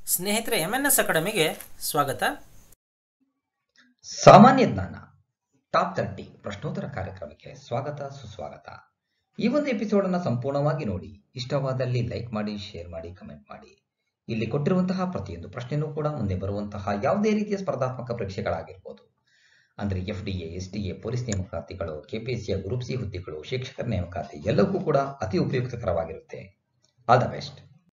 ಸ್ನೇಹಿತರೆ M N S ಅಕಾಡೆಮಿಗೆ ಸ್ವಾಗತ ಸಾಮಾನ್ಯ ಜ್ಞಾನ ಟಾಪ್ ತರ್ಟಿ ಪ್ರಶ್ನೋತ್ತರ ಕಾರ್ಯಕ್ರಮಕ್ಕೆ ಸ್ವಾಗತ ಸುಸ್ವಾಗತ ಈ ಒಂದು ಎಪಿಸೋಡ್ ಅನ್ನ ಸಂಪೂರ್ಣವಾಗಿ ನೋಡಿ ಇಷ್ಟವಾದಲ್ಲಿ ಲೈಕ್ ಮಾಡಿ ಶೇರ್ ಮಾಡಿ ಕಮೆಂಟ್ ಮಾಡಿ ಇಲ್ಲಿ ಕೊಟ್ಟಿರುವಂತಹ ಪ್ರತಿಯೊಂದು ಪ್ರಶ್ನೆನೂ ಕೂಡ ಮುಂದೆ ಬರುವಂತಹ ಯಾವುದೇ ರೀತಿಯ ಸ್ಪರ್ಧಾತ್ಮಕ ಪರೀಕ್ಷೆಗಳಾಗಿರ್ಬೋದು ಅಂದ್ರೆ F D A S D A police ನೇಮಕಾತಿಗಳು ಕೆಪಿಎಸ್ಸಿಯ ಗ್ರೂಪ್ ಸಿ ಹುದ್ದೆಗಳು ಶಿಕ್ಷಕರ ನೇಮಕಾತಿ ಎಲ್ಲವೂ ಕೂಡ ಅತಿ ಉಪಯುಕ್ತಕರವಾಗಿರುತ್ತೆ all the best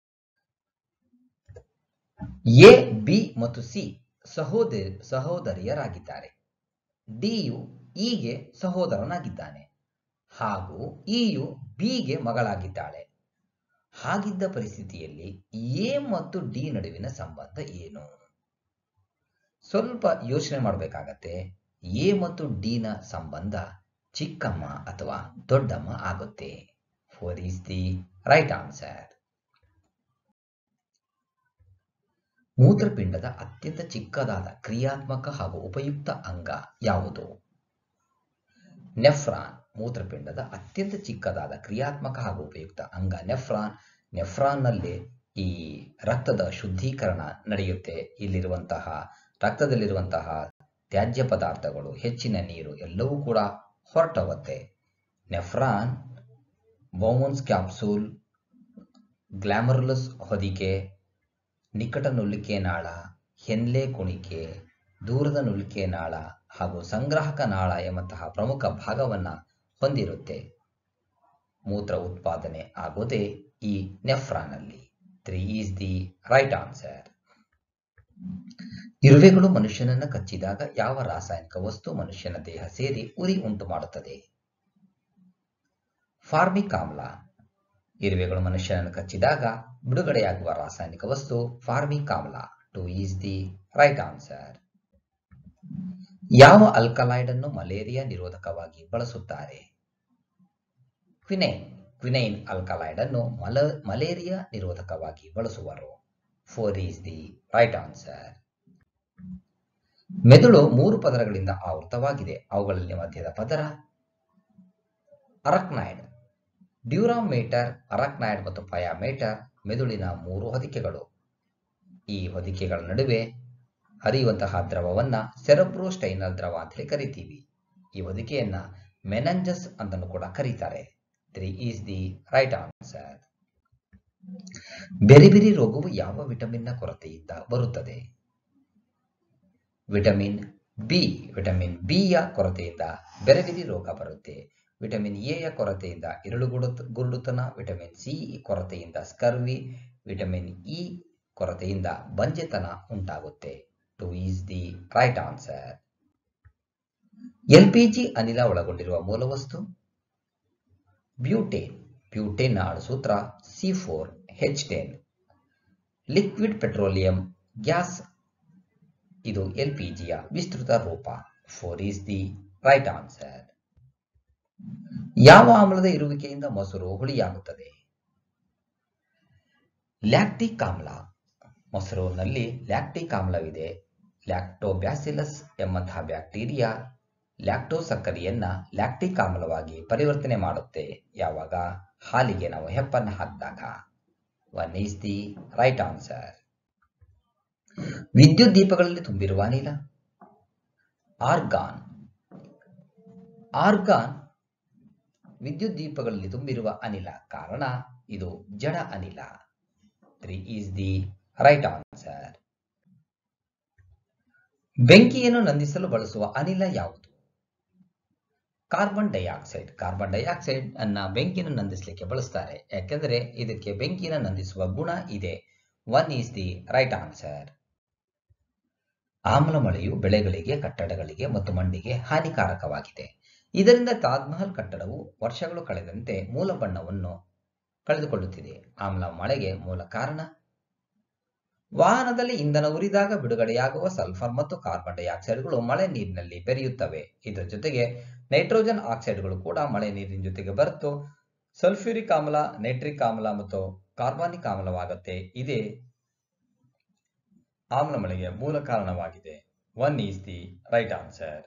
A B ಮತ್ತು ಸಿ ಸಹೋದರಿ ಸಹೋದರಿಯರಾಗಿದ್ದಾರೆ ಡಿಯು ಇಗೆ ಸಹೋದರನಾಗಿದ್ದಾನೆ ಹಾಗೂ ಇಯು ಬಿಗೆ ಮಗಳಾಗಿದ್ದಾಳೆ ಹಾಗಿದ್ದ ಪರಿಸ್ಥಿತಿಯಲ್ಲಿ ಎ ಮತ್ತು ಡಿ ನಡುವಿನ ಸಂಬಂಧ ಏನು ಸ್ವಲ್ಪ ಯೋಚನೆ ಮಾಡಬೇಕಾಗತ್ತೆ ಎ ಮತ್ತು ಡಿ ನ ಸಂಬಂಧ ಚಿಕ್ಕಮ್ಮ ಅಥವಾ ದೊಡ್ಡಮ್ಮ ಆಗುತ್ತೆ four is the right answer ಮೂತ್ರಪಿಂಡದ ಅತ್ಯಂತ ಚಿಕ್ಕದಾದ ಕ್ರಿಯಾತ್ಮಕ ಹಾಗೂ ಉಪಯುಕ್ತ ಅಂಗ ಯಾವುದು ನೆಫ್ರಾನ್ ಮೂತ್ರಪಿಂಡದ ಅತ್ಯಂತ ಚಿಕ್ಕದಾದ ಕ್ರಿಯಾತ್ಮಕ ಹಾಗೂ ಉಪಯುಕ್ತ ಅಂಗ ನೆಫ್ರಾನ್ ನೆಫ್ರಾನ್ನಲ್ಲಿ ಈ ರಕ್ತದ ಶುದ್ಧೀಕರಣ ನಡೆಯುತ್ತೆ ಇಲ್ಲಿರುವಂತಹ ರಕ್ತದಲ್ಲಿರುವಂತಹ ತ್ಯಾಜ್ಯ ಪದಾರ್ಥಗಳು ಹೆಚ್ಚಿನ ನೀರು ಎಲ್ಲವೂ ಕೂಡ ಹೊರಟೋಗುತ್ತೆ ನೆಫ್ರಾನ್ ಬೌಮನ್ಸ್ ಕ್ಯಾಪ್ಸೂಲ್ ಗ್ಲಾಮರ್ಲಸ್ ಹೊದಿಕೆ ನಿಕಟ ನುಲಿಕೆ ನಾಳ ಹೆನ್ಲೆ ಕುಣಿಕೆ ದೂರದ ನುಲಿಕೆ ನಾಳ ಹಾಗೂ ಸಂಗ್ರಾಹಕ ನಾಳ ಎಂಬಂತಹ ಪ್ರಮುಖ ಭಾಗವನ್ನ ಹೊಂದಿರುತ್ತೆ ಮೂತ್ರ ಉತ್ಪಾದನೆ ಆಗೋದೇ ಈ ನೆಫ್ರಾನಲ್ಲಿ three is the right answer ಇರುವೆಗಳು ಮನುಷ್ಯನನ್ನ ಕಚ್ಚಿದಾಗ ಯಾವ ರಾಸಾಯನಿಕ ವಸ್ತು ಮನುಷ್ಯನ ದೇಹ ಸೇರಿ ಉರಿ ಉಂಟು ಮಾಡುತ್ತದೆ ಫಾರ್ಮಿಕ್ ಆಮ್ಲ ಇರುವೆಗಳು ಮನುಷ್ಯನನ್ನು ಕಚ್ಚಿದಾಗ ಬಿಡುಗಡೆಯಾಗುವ ರಾಸಾಯನಿಕ ವಸ್ತು ಫಾರ್ಮಿಕ್ ಆಮ್ಲ two is the right answer ಯಾವ ಅಲ್ಕಲಾಯ್ಡ್ ಅನ್ನು ಮಲೇರಿಯಾ ನಿರೋಧಕವಾಗಿ ಬಳಸುತ್ತಾರೆ ಕ್ವಿನೈನ್ ಕ್ವಿನೈನ್ ಅಲ್ಕಲಾಯ್ಡ್ ಅನ್ನು ಮಲ ಮಲೇರಿಯಾ ನಿರೋಧಕವಾಗಿ ಬಳಸುವರು four is the right answer ಮೆದುಳು ಮೂರು ಪದರಗಳಿಂದ ಆವೃತವಾಗಿದೆ ಅವುಗಳಲ್ಲಿ ಮಧ್ಯದ ಪದರ ಅರಕ್ನಾಯ್ಡ್ ಡ್ಯೂರಾಮೀಟರ್ ಅರಕ್ನಾಯ್ಡ್ ಮತ್ತು ಪಯಾಮೀಟರ್ ಮೆದುಳಿನ ಮೂರು ಹೊದಿಕೆಗಳು ಈ ಹೊದಿಕೆಗಳ ನಡುವೆ ಹರಿಯುವಂತಹ ದ್ರವವನ್ನ ಸೆರಬ್ರೋಸ್ಟೈನಲ್ ದ್ರವ ಅಂತ ಹೇಳಿ ಕರಿತೀವಿ ಈ ಹೊದಿಕೆಯನ್ನ ಮೆನಂಜಸ್ ಅಂತಲೂ ಕೂಡ ಕರೀತಾರೆ three is the right answer beri beri ರೋಗವು ಯಾವ ವಿಟಮಿನ್ನ ಕೊರತೆಯಿಂದ ಬರುತ್ತದೆ ವಿಟಮಿನ್ ಬಿ ವಿಟಮಿನ್ ಬಿ ಯ ಕೊರತೆಯಿಂದ ಬೆರೆಬಿರಿ ರೋಗ ಬರುತ್ತೆ ವಿಟಮಿನ್ ಎ ಯ ಕೊರತೆಯಿಂದ ಇರುಳುಗುಡು ಗುರುಡುತನ ವಿಟಮಿನ್ ಸಿ ಕೊರತೆಯಿಂದ ಸ್ಕರ್ವಿ ವಿಟಮಿನ್ ಇ ಕೊರತೆಯಿಂದ ಬಂಜೆತನ ಉಂಟಾಗುತ್ತೆ two is the right answer LPG ಅನಿಲ ಒಳಗೊಂಡಿರುವ ಮೂಲವಸ್ತು ಬ್ಯೂಟೇನ್ ಬ್ಯೂಟೇನ್ ಅಣುಸೂತ್ರ C four H ten liquid petroleum gas ಇದು ಎಲ್ಪಿಜಿಯ ವಿಸ್ತೃತ ರೂಪ four is the right answer ಯಾವ ಆಮ್ಲದ ಇರುವಿಕೆಯಿಂದ ಮೊಸರು ಹುಳಿಯಾಗುತ್ತದೆ ಲ್ಯಾಕ್ಟಿಕ್ ಆಮ್ಲ ಮೊಸರುನಲ್ಲಿ ಲ್ಯಾಕ್ಟಿಕ್ ಆಮ್ಲವಿದೆ ಲ್ಯಾಕ್ಟೋಬ್ಯಾಸಿಲಸ್ ಎಂಬಂತಹ ಬ್ಯಾಕ್ಟೀರಿಯಾ ಲ್ಯಾಕ್ಟೋ ಸಕ್ಕರೆಯನ್ನ ಲ್ಯಾಕ್ಟಿಕ್ ಆಮ್ಲವಾಗಿ ಪರಿವರ್ತನೆ ಮಾಡುತ್ತೆ ಯಾವಾಗ ಹಾಲಿಗೆ ನಾವು ಹೆಪ್ಪನ್ನು ಹಾಕಿದಾಗ one is the right answer ವಿದ್ಯುತ್ ದೀಪಗಳಲ್ಲಿ ತುಂಬಿರುವ ಅನಿಲ ಆರ್ಗಾನ್ ಆರ್ಗಾನ್ ವಿದ್ಯುತ್ ದೀಪಗಳಲ್ಲಿ ತುಂಬಿರುವ ಅನಿಲ ಕಾರಣ ಇದು ಜಡ ಅನಿಲ three is the right answer ಬೆಂಕಿಯನ್ನು ನಂದಿಸಲು ಬಳಸುವ ಅನಿಲ ಯಾವುದು ಕಾರ್ಬನ್ ಡೈಆಕ್ಸೈಡ್ ಕಾರ್ಬನ್ ಡೈಆಕ್ಸೈಡ್ ಅನ್ನ ಬೆಂಕಿಯನ್ನು ನಂದಿಸಲಿಕ್ಕೆ ಬಳಸ್ತಾರೆ ಯಾಕೆಂದ್ರೆ ಇದಕ್ಕೆ ಬೆಂಕಿಯನ್ನು ನಂದಿಸುವ ಗುಣ ಇದೆ one is the right answer ಆಮ್ಲ ಮಳೆಯು ಬೆಳೆಗಳಿಗೆ ಕಟ್ಟಡಗಳಿಗೆ ಮತ್ತು ಮಣ್ಣಿಗೆ ಹಾನಿಕಾರಕವಾಗಿದೆ ಇದರಿಂದ ತಾಜ್ಮಹಲ್ ಕಟ್ಟಡವು ವರ್ಷಗಳು ಕಳೆದಂತೆ ಮೂಲ ಬಣ್ಣವನ್ನು ಕಳೆದುಕೊಳ್ಳುತ್ತಿದೆ ಆಮ್ಲ ಮಳೆಗೆ ಮೂಲ ಕಾರಣ ವಾಹನದಲ್ಲಿ ಇಂಧನ ಉರಿದಾಗ ಬಿಡುಗಡೆಯಾಗುವ ಸಲ್ಫರ್ ಮತ್ತು ಕಾರ್ಬನ್ ಡೈಆಕ್ಸೈಡ್ಗಳು ಮಳೆ ನೀರಿನಲ್ಲಿ ಬೆರೆಯುತ್ತವೆ ಇದರ ಜೊತೆಗೆ ನೈಟ್ರೋಜನ್ ಆಕ್ಸೈಡ್ಗಳು ಕೂಡ ಮಳೆ ನೀರಿನ ಜೊತೆಗೆ ಬರೆತು ಸಲ್ಫ್ಯೂರಿಕ್ ಆಮ್ಲ ನೈಟ್ರಿಕ್ ಆಮ್ಲ ಮತ್ತು ಕಾರ್ಬಾನಿಕ್ ಆಮ್ಲವಾಗುತ್ತೆ ಇದೇ ಆಮ್ಲ ಮಳೆಗೆ ಮೂಲ ಕಾರಣವಾಗಿದೆ one is the right answer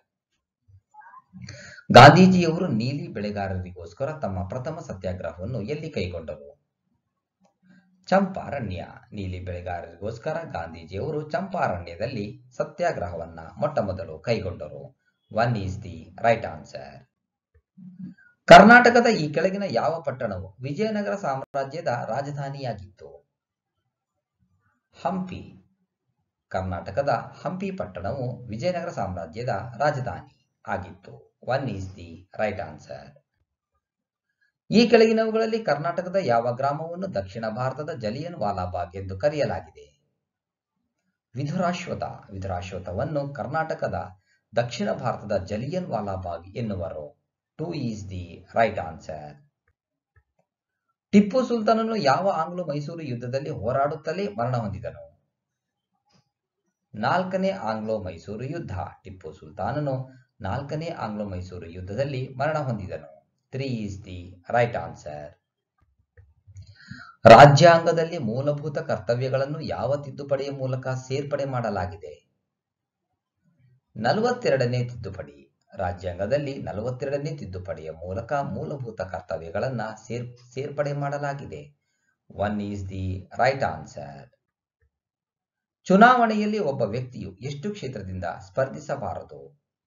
ಗಾಂಧೀಜಿಯವರು ನೀಲಿ ಬೆಳೆಗಾರರಿಗೋಸ್ಕರ ತಮ್ಮ ಪ್ರಥಮ ಸತ್ಯಾಗ್ರಹವನ್ನು ಎಲ್ಲಿ ಕೈಗೊಂಡರು ಚಂಪಾರಣ್ಯ ನೀಲಿ ಬೆಳೆಗಾರರಿಗೋಸ್ಕರ ಗಾಂಧೀಜಿಯವರು ಚಂಪಾರಣ್ಯದಲ್ಲಿ ಸತ್ಯಾಗ್ರಹವನ್ನ ಮೊಟ್ಟ ಮೊದಲು ಕೈಗೊಂಡರು one is the right answer ಕರ್ನಾಟಕದ ಈ ಕೆಳಗಿನ ಯಾವ ಪಟ್ಟಣವು ವಿಜಯನಗರ ಸಾಮ್ರಾಜ್ಯದ ರಾಜಧಾನಿಯಾಗಿತ್ತು ಹಂಪಿ ಕರ್ನಾಟಕದ ಹಂಪಿ ಪಟ್ಟಣವು ವಿಜಯನಗರ ಸಾಮ್ರಾಜ್ಯದ ರಾಜಧಾನಿ ಆಗಿತ್ತು one is the right answer ಈ ಕೆಳಗಿನವುಗಳಲ್ಲಿ ಕರ್ನಾಟಕದ ಯಾವ ಗ್ರಾಮವನ್ನು ದಕ್ಷಿಣ ಭಾರತದ ಜಲಿಯನ್ ವಾಲಾಬಾಗ್ ಎಂದು ಕರೆಯಲಾಗಿದೆ ವಿಧುರಾಶ್ವತ ವಿಧುರಾಶ್ವತವನ್ನು ಕರ್ನಾಟಕದ ದಕ್ಷಿಣ ಭಾರತದ ಜಲಿಯನ್ ವಾಲಾಬಾಗ್ ಎನ್ನುವರು two is the right answer Tipu ಸುಲ್ತಾನನು ಯಾವ ಆಂಗ್ಲ ಮೈಸೂರು ಯುದ್ಧದಲ್ಲಿ ಹೋರಾಡುತ್ತಲೇ ಮರಣ ಹೊಂದಿದನು ನಾಲ್ಕನೇ ಆಂಗ್ಲೋ ಮೈಸೂರು ಯುದ್ಧ ಟಿಪ್ಪು ಸುಲ್ತಾನನು ನಾಲ್ಕನೇ ಆಂಗ್ಲೋ ಮೈಸೂರು ಯುದ್ಧದಲ್ಲಿ ಮರಣ ಹೊಂದಿದನು three is the right answer ರಾಜ್ಯಾಂಗದಲ್ಲಿ ಮೂಲಭೂತ ಕರ್ತವ್ಯಗಳನ್ನು ಯಾವ ತಿದ್ದುಪಡಿಯ ಮೂಲಕ ಸೇರ್ಪಡೆ ಮಾಡಲಾಗಿದೆ ನಲವತ್ತೆರಡನೇ ತಿದ್ದುಪಡಿ ರಾಜ್ಯಾಂಗದಲ್ಲಿ ನಲವತ್ತೆರಡನೇ ತಿದ್ದುಪಡಿಯ ಮೂಲಕ ಮೂಲಭೂತ ಕರ್ತವ್ಯಗಳನ್ನ ಸೇರ್ ಸೇರ್ಪಡೆ ಮಾಡಲಾಗಿದೆ one is the right answer ಚುನಾವಣೆಯಲ್ಲಿ ಒಬ್ಬ ವ್ಯಕ್ತಿಯು ಎಷ್ಟು ಕ್ಷೇತ್ರದಿಂದ ಸ್ಪರ್ಧಿಸಬಾರದು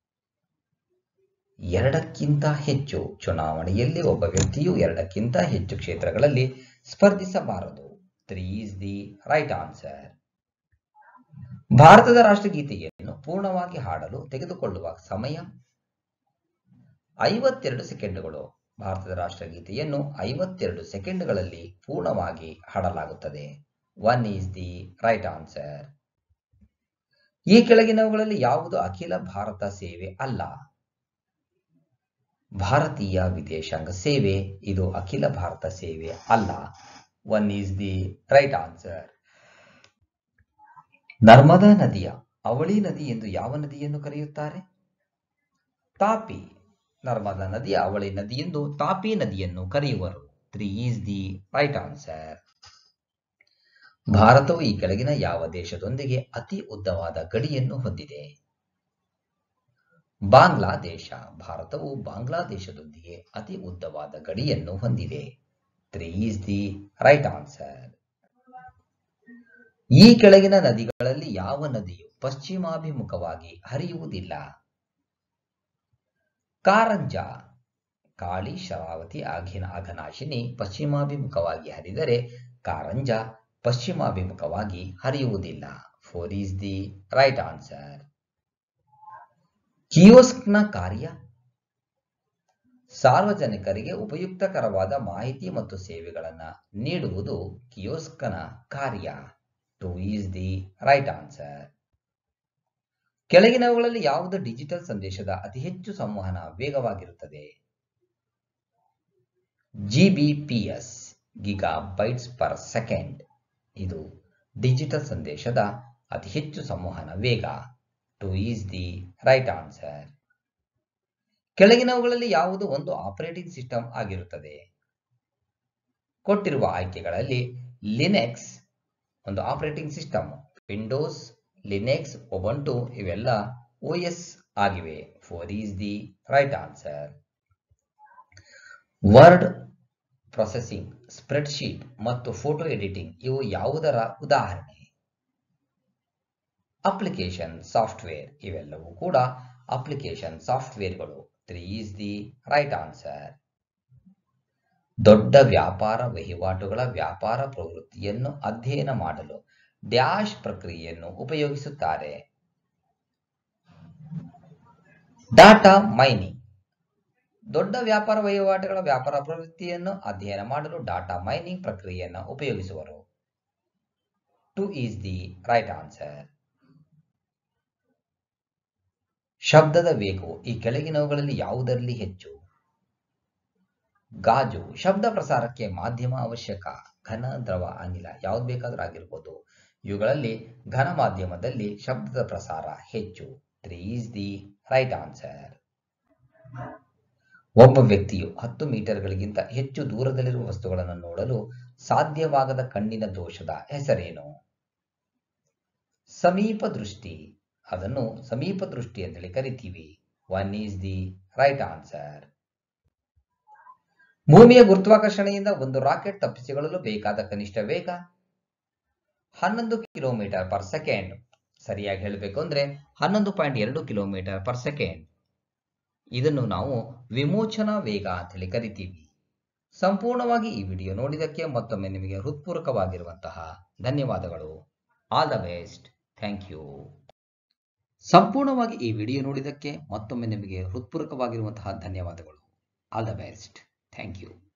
ಎರಡಕ್ಕಿಂತ ಹೆಚ್ಚು ಚುನಾವಣೆಯಲ್ಲಿ ಒಬ್ಬ ವ್ಯಕ್ತಿಯು ಎರಡಕ್ಕಿಂತ ಹೆಚ್ಚು ಕ್ಷೇತ್ರಗಳಲ್ಲಿ ಸ್ಪರ್ಧಿಸಬಾರದು three is the right answer ಭಾರತದ ರಾಷ್ಟ್ರಗೀತೆಯನ್ನು ಪೂರ್ಣವಾಗಿ ಹಾಡಲು ತೆಗೆದುಕೊಳ್ಳುವ ಸಮಯ ಐವತ್ತೆರಡು ಸೆಕೆಂಡುಗಳು ಭಾರತದ ರಾಷ್ಟ್ರಗೀತೆಯನ್ನು ಐವತ್ತೆರಡು ಸೆಕೆಂಡ್ಗಳಲ್ಲಿ ಪೂರ್ಣವಾಗಿ ಹಾಡಲಾಗುತ್ತದೆ one is the right answer ಈ ಕೆಳಗಿನವುಗಳಲ್ಲಿ ಯಾವುದು ಅಖಿಲ ಭಾರತ ಸೇವೆ ಅಲ್ಲ ಭಾರತೀಯ ವಿದೇಶಾಂಗ ಸೇವೆ ಇದು ಅಖಿಲ ಭಾರತ ಸೇವೆ ಅಲ್ಲ one is the right answer Narmada ನದಿಯ ಅವಳಿ ನದಿ ಎಂದು ಯಾವ ನದಿಯನ್ನು ಕರೆಯುತ್ತಾರೆ ತಾಪಿ ನರ್ಮದಾ ನದಿಯ ಅವಳಿ ನದಿ ಎಂದು ತಾಪಿ ನದಿಯನ್ನು ಕರೆಯುವರು three is the right answer ಭಾರತವು ಈ ಕೆಳಗಿನ ಯಾವ ದೇಶದೊಂದಿಗೆ ಅತಿ ಉದ್ದವಾದ ಗಡಿಯನ್ನು ಹೊಂದಿದೆ ಬಾಂಗ್ಲಾದೇಶ ಭಾರತವು ಬಾಂಗ್ಲಾದೇಶದೊಂದಿಗೆ ಅತಿ ಉದ್ದವಾದ ಗಡಿಯನ್ನು ಹೊಂದಿದೆ three is the right answer ಈ ಕೆಳಗಿನ ನದಿಗಳಲ್ಲಿ ಯಾವ ನದಿಯು ಪಶ್ಚಿಮಾಭಿಮುಖವಾಗಿ ಹರಿಯುವುದಿಲ್ಲ ಕಾರಂಜ ಕಾಳಿ ಶರಾವತಿ ಅಘಿನ ಅಘನಾಶಿನಿ ಪಶ್ಚಿಮಾಭಿಮುಖವಾಗಿ ಹರಿದರೆ ಕಾರಂಜ ಪಶ್ಚಿಮಾಭಿಮುಖವಾಗಿ ಹರಿಯುವುದಿಲ್ಲ four is the right answer ಕಿಯೋಸ್ಕ್ನ ಕಾರ್ಯ ಸಾರ್ವಜನಿಕರಿಗೆ ಉಪಯುಕ್ತಕರವಾದ ಮಾಹಿತಿ ಮತ್ತು ಸೇವೆಗಳನ್ನು ನೀಡುವುದು ಕಿಯೋಸ್ಕನ ಕಾರ್ಯ two is the right answer ಕೆಳಗಿನವುಗಳಲ್ಲಿ ಯಾವುದು ಡಿಜಿಟಲ್ ಸಂದೇಶದ ಅತಿ ಹೆಚ್ಚು ಸಂವಹನ ವೇಗವಾಗಿರುತ್ತದೆ GBPS giga bytes per second ಇದು ಡಿಜಿಟಲ್ ಸಂದೇಶದ ಅತಿ ಹೆಚ್ಚು ಸಂವಹನ ವೇಗ two is the right answer ಕೆಳಗಿನವುಗಳಲ್ಲಿ ಯಾವುದು ಒಂದು ಆಪರೇಟಿಂಗ್ ಸಿಸ್ಟಮ್ ಆಗಿರುತ್ತದೆ ಕೊಟ್ಟಿರುವ ಆಯ್ಕೆಗಳಲ್ಲಿ ಲಿನೆಕ್ಸ್ ಒಂದು operating system Windows Linux Ubuntu ಇವೆಲ್ಲ ಓ ಎಸ್ ಆಗಿವೆ four is the right answer word processing spreadsheet ಮತ್ತು ಫೋಟೋ ಎಡಿಟಿಂಗ್ ಇವು ಯಾವುದರ ಉದಾಹರಣೆ ಅಪ್ಲಿಕೇಶನ್ ಸಾಫ್ಟ್ವೇರ್ ಇವೆಲ್ಲವೂ ಕೂಡ ಅಪ್ಲಿಕೇಶನ್ ಸಾಫ್ಟ್ವೇರ್ಗಳು three is the right answer ದೊಡ್ಡ ವ್ಯಾಪಾರ ವಹಿವಾಟುಗಳ ವ್ಯಾಪಾರ ಪ್ರವೃತ್ತಿಯನ್ನು ಅಧ್ಯಯನ ಮಾಡಲು ಡ್ಯಾಶ್ ಪ್ರಕ್ರಿಯೆಯನ್ನು ಉಪಯೋಗಿಸುತ್ತಾರೆ ಡಾಟಾ ಮೈನಿಂಗ್ ದೊಡ್ಡ ವ್ಯಾಪಾರ ವಹಿವಾಟುಗಳ ವ್ಯಾಪಾರ ಪ್ರವೃತ್ತಿಯನ್ನು ಅಧ್ಯಯನ ಮಾಡಲು ಡಾಟಾ ಮೈನಿಂಗ್ ಪ್ರಕ್ರಿಯೆಯನ್ನು ಉಪಯೋಗಿಸುವರು two is the right answer ಶಬ್ದದ ವೇಗವು ಈ ಕೆಳಗಿನವುಗಳಲ್ಲಿ ಯಾವುದರಲ್ಲಿ ಹೆಚ್ಚು ಗಾಜು ಶಬ್ದ ಪ್ರಸಾರಕ್ಕೆ ಮಾಧ್ಯಮ ಅವಶ್ಯಕ ಘನ ದ್ರವ ಅನಿಲ ಯಾವ್ದು ಬೇಕಾದ್ರೂ ಆಗಿರ್ಬೋದು ಇವುಗಳಲ್ಲಿ ಘನ ಮಾಧ್ಯಮದಲ್ಲಿ ಶಬ್ದದ ಪ್ರಸಾರ ಹೆಚ್ಚು three is the right answer ಒಬ್ಬ ವ್ಯಕ್ತಿಯು ಹತ್ತು ಮೀಟರ್ಗಳಿಗಿಂತ ಹೆಚ್ಚು ದೂರದಲ್ಲಿರುವ ವಸ್ತುಗಳನ್ನು ನೋಡಲು ಸಾಧ್ಯವಾಗದ ಕಣ್ಣಿನ ದೋಷದ ಹೆಸರೇನು ಸಮೀಪ ದೃಷ್ಟಿ ಅದನ್ನು ಸಮೀಪ ದೃಷ್ಟಿ ಅಂತೇಳಿ ಕರಿತೀವಿ one is the right answer ಭೂಮಿಯ ಗುರುತ್ವಾಕರ್ಷಣೆಯಿಂದ ಒಂದು ರಾಕೆಟ್ ತಪ್ಪಿಸಿಕೊಳ್ಳಲು ಬೇಕಾದ ಕನಿಷ್ಠ ವೇಗ ಹನ್ನೊಂದು ಕಿಲೋಮೀಟರ್ ಪರ್ ಸೆಕೆಂಡ್ ಸರಿಯಾಗಿ ಹೇಳಬೇಕು ಅಂದರೆ ಹನ್ನೊಂದು ಪಾಯಿಂಟ್ ಎರಡು ಕಿಲೋಮೀಟರ್ ಪರ್ ಸೆಕೆಂಡ್ ಇದನ್ನು ನಾವು ವಿಮೋಚನಾ ವೇಗ ಅಂತೇಳಿ ಕರಿತೀವಿ ಸಂಪೂರ್ಣವಾಗಿ ಈ ವಿಡಿಯೋ ನೋಡಿದ್ದಕ್ಕೆ ಮತ್ತೊಮ್ಮೆ ನಿಮಗೆ ಹೃತ್ಪೂರ್ವಕವಾಗಿರುವಂತಹ ಧನ್ಯವಾದಗಳು all the best thank you ಸಂಪೂರ್ಣವಾಗಿ ಈ ವಿಡಿಯೋ ನೋಡಿದ್ದಕ್ಕೆ ಮತ್ತೊಮ್ಮೆ ನಿಮಗೆ ಹೃತ್ಪೂರ್ವಕವಾಗಿರುವಂತಹ ಧನ್ಯವಾದಗಳು all the best thank you